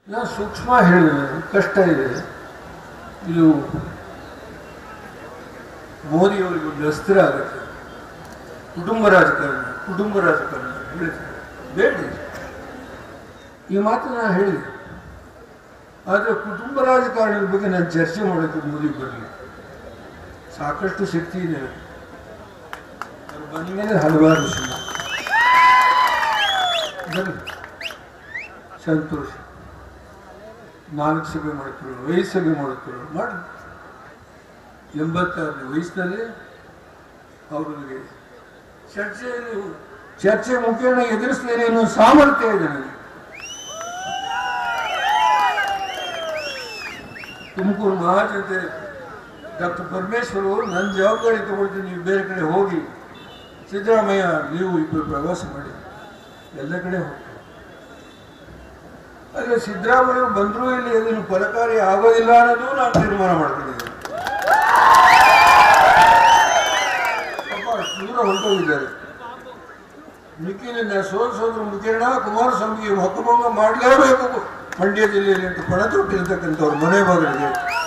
ನಾನು ಸೂಕ್ಷ್ಮ ಹೇಳಿದೆ ಕಷ್ಟ ಇದೆ ಇದು ಮೋದಿಯವರಿಗೆ ಒಂದು ಅಸ್ತ್ರ ಆಗುತ್ತೆ ಕುಟುಂಬ ರಾಜಕಾರಣ ಕುಟುಂಬ ರಾಜಕಾರಣ ಹೇಳ್ತಾರೆ ಬೇಡ ಇದು. ಈ ಮಾತು ನಾನು ಹೇಳಿದೆ ಆದರೆ ಕುಟುಂಬ ರಾಜಕಾರಣದ ಬಗ್ಗೆ ನಾನು ಚರ್ಚೆ ಮಾಡೋಕ್ಕೆ ಮೋದಿ ಬರಲಿ ಸಾಕಷ್ಟು ಶಕ್ತಿ ಇದೆ ಅವ್ರು ಬಂದ ಮೇಲೆ ಹಲವಾರು ವಿಷಯ ಬನ್ನಿ ಸಂತೋಷ ನಾಲ್ಕು ಸಭೆ ಮಾಡ್ತಿರೋ ಐದು ಸಭೆ ಮಾಡುತ್ತಿರೋ ಮಾಡಿ ಎಂಬತ್ತಾರನೇ ವಯಸ್ಸಿನಲ್ಲಿ ಅವರಿಗೆ ಚರ್ಚೆಯಲ್ಲಿ ಚರ್ಚೆ ಮುಖೇನ ಎದುರಿಸ್ತೇನೆ ಅನ್ನೋ ಸಾಮರ್ಥ್ಯ ಇದೆ ನನಗೆ ತುಮಕೂರು ಮಹಾಜನತೆ ಡಾಕ್ಟರ್ ಪರಮೇಶ್ವರ್ ಅವರು ನನ್ನ ಜವಾಬ್ದಾರಿ ತಗೊಳ್ತೀನಿ ನೀವು ಬೇರೆ ಕಡೆ ಹೋಗಿ ಸಿದ್ದರಾಮಯ್ಯ ನೀವು ಇಬ್ಬರು ಪ್ರವಾಸ ಮಾಡಿ ಎಲ್ಲ ಕಡೆ ಹೋಗ್ತಾರೆ ಆದರೆ ಸಿದ್ದರಾಮಯ್ಯ ಬಂದರೂ ಇಲ್ಲಿ ಅದನ್ನು ಫಲಕಾರಿ ಆಗೋದಿಲ್ಲ ಅನ್ನೋದು ನಾನು ತೀರ್ಮಾನ ಮಾಡ್ಕೊಂಡಿದ್ದೇನೆ ಪಾಪ ಅಷ್ಟು ದೂರ ಹೊರಟೋಗಿದ್ದಾರೆ ಮಿಕ್ಕಿನ ಸೋಲಿಸೋದ್ರ ಮುಖೇನ ಕುಮಾರಸ್ವಾಮಿಗೆ ಹಕ್ಕುಭಂಗ ಮಾಡಲೇಬೇಕು ಮಂಡ್ಯ ಜಿಲ್ಲೆಯಲ್ಲಿ ಅಂತ ಪಣ ತೊಟ್ಟಿರ್ತಕ್ಕಂಥವ್ರ ಮನೆ ಮಗಳಿಗೆ